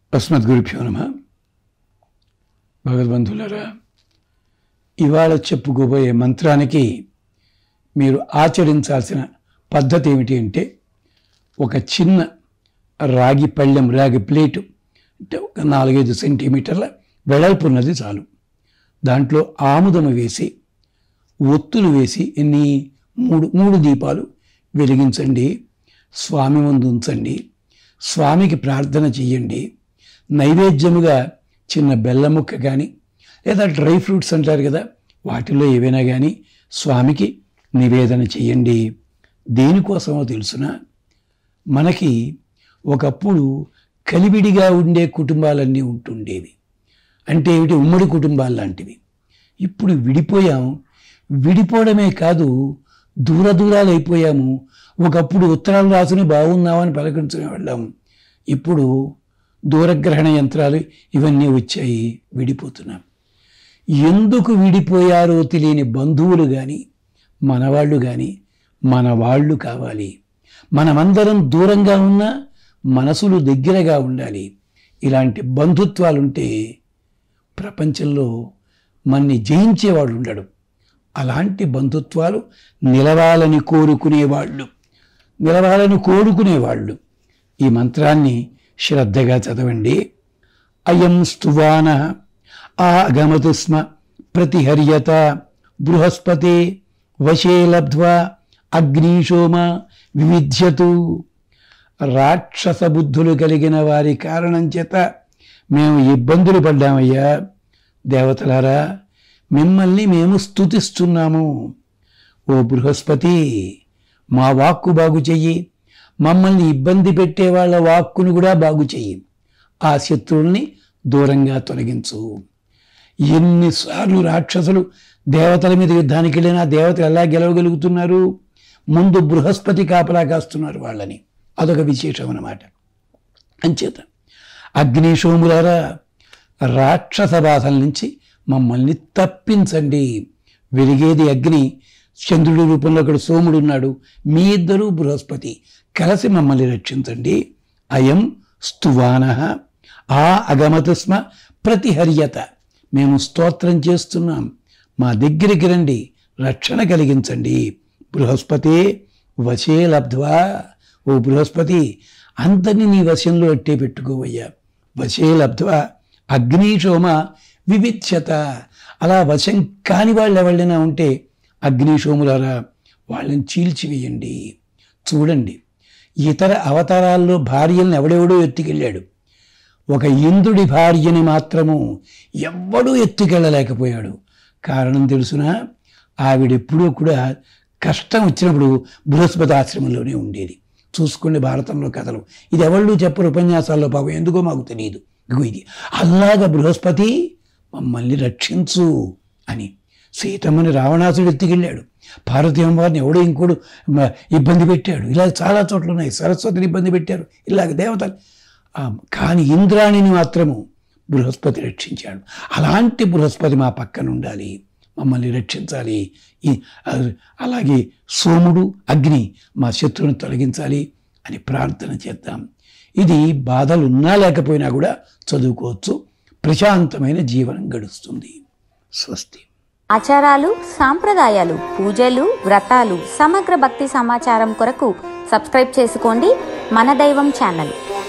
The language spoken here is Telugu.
అస్మద్గురుభ్యో నమ భగవద్బంధులరా ఇవాళ చెప్పుకోబోయే మంత్రానికి మీరు ఆచరించాల్సిన పద్ధతి ఏమిటి అంటే ఒక చిన్న రాగి పళ్ళెం రాగి ప్లేటు అంటే ఒక నాలుగైదు సెంటీమీటర్ల వెడల్పు ఉన్నది చాలు దాంట్లో ఆముదము వేసి ఒత్తులు వేసి ఎన్ని మూడు మూడు దీపాలు వెలిగించండి స్వామి ముందు ఉంచండి స్వామికి ప్రార్థన చెయ్యండి నైవేద్యముగా చిన్న బెల్లం ముక్క కానీ లేదా డ్రై ఫ్రూట్స్ అంటారు కదా వాటిల్లో ఏవైనా కానీ స్వామికి నివేదన చెయ్యండి దేనికోసమో తెలుసున మనకి ఒకప్పుడు కలివిడిగా ఉండే కుటుంబాలన్నీ ఉంటుండేవి అంటే ఏమిటి ఉమ్మడి కుటుంబాలు లాంటివి ఇప్పుడు విడిపోయాం విడిపోవడమే కాదు దూర దూరాలు అయిపోయాము ఒకప్పుడు ఉత్తరాలు రాసుని బాగున్నామని పలకరించుకునే వాళ్ళం ఇప్పుడు దూరగ్రహణ యంత్రాలు ఇవన్నీ వచ్చాయి విడిపోతున్నాం ఎందుకు విడిపోయారో తెలియని బంధువులు కానీ మనవాళ్ళు కానీ మన వాళ్ళు కావాలి మనమందరం దూరంగా ఉన్నా మనసులు దగ్గరగా ఉండాలి ఇలాంటి బంధుత్వాలుంటే ప్రపంచంలో మన్ని జయించేవాడు ఉండడు అలాంటి బంధుత్వాలు నిలవాలని కోరుకునేవాళ్ళు నిలవాలని కోరుకునేవాళ్ళు ఈ మంత్రాన్ని శ్రద్ధగా చదవండి అయం స్తువాన ఆగమతు స్మ ప్రతిహర్యత బృహస్పతి వశే లబ్ధ్వా అగ్నిశోమ వివిధ్యతు రాక్షస బుద్ధులు కలిగిన వారి కారణం చేత మేము ఇబ్బందులు పడ్డామయ్యా దేవతలారా మిమ్మల్ని మేము స్తుతిస్తున్నాము ఓ బృహస్పతి మా వాక్కు బాగు చెయ్యి మమ్మల్ని ఇబ్బంది పెట్టే వాళ్ళ వాక్కును కూడా బాగు చెయ్యి ఆ శత్రువుల్ని దూరంగా తొలగించు ఎన్నిసార్లు రాక్షసులు దేవతల మీద యుద్ధానికి వెళ్ళినా దేవతలు ఎలా గెలవగలుగుతున్నారు ముందు బృహస్పతి కాపలా కాస్తున్నారు వాళ్ళని అదొక విశేషం అన్నమాట అంచేత అగ్నిశోములారా రాక్షస బాధల నుంచి మమ్మల్ని తప్పించండి వెలిగేది అగ్ని చంద్రుడి రూపంలో ఒకడు సోముడు ఉన్నాడు మీ ఇద్దరు బృహస్పతి కలిసి మమ్మల్ని రక్షించండి అయం స్తువాన ఆ అగమత స్మ ప్రతిహర్యత మేము స్తోత్రం చేస్తున్నాం మా దగ్గరికి రండి రక్షణ కలిగించండి బృహస్పతి వశే లబ్ధ్వా ఓ బృహస్పతి అంతని నీ వశంలో అట్టే పెట్టుకోవయ్యా వశే లబ్ధ్వా అగ్నిశోమ వివిచ్యత అలా వశం కాని వాళ్ళు ఎవరైనా ఉంటే అగ్నిశోములారా వాళ్ళని చీల్చివేయండి చూడండి ఇతర అవతారాల్లో భార్యలను ఎవడెవడో ఎత్తుకెళ్ళాడు ఒక ఇంద్రుడి భార్యని మాత్రము ఎవ్వడూ ఎత్తుకెళ్ళలేకపోయాడు కారణం తెలుసునా ఆవిడెప్పుడూ కూడా కష్టం వచ్చినప్పుడు బృహస్పతి ఆశ్రమంలోనే ఉండేది చూసుకోండి భారతంలో కథలు ఇది ఎవళ్ళు చెప్పరు ఉపన్యాసాల్లో పాపం ఎందుకో మాకు తెలియదు ఇగో ఇది అలాగ బృహస్పతి మమ్మల్ని రక్షించు అని సీతమ్మని రావణాసుడు ఎత్తుకెళ్ళాడు పార్వతీ అమ్మవారిని ఎవడో ఇంకోడు మ, ఇబ్బంది పెట్టాడు ఇలా చాలా చోట్ల ఉన్నాయి సరస్వతిని ఇబ్బంది పెట్టారు ఇలాగ దేవతలు ఆ, కానీ ఇంద్రాణిని మాత్రము బృహస్పతి రక్షించాడు అలాంటి బృహస్పతి మా పక్కన ఉండాలి మమ్మల్ని రక్షించాలి ఈ ఆ, అలాగే సోముడు అగ్ని మా శత్రువుని తొలగించాలి అని ప్రార్థన చేద్దాం ఇది బాధలు ఉన్నా లేకపోయినా కూడా చదువుకోవచ్చు ప్రశాంతమైన జీవనం గడుస్తుంది స్వస్తి ఆచారాలు సాంప్రదాయాలు పూజలు వ్రతాలు సమగ్ర భక్తి సమాచారం కొరకు సబ్స్క్రైబ్ చేసుకోండి మన దైవం ఛానల్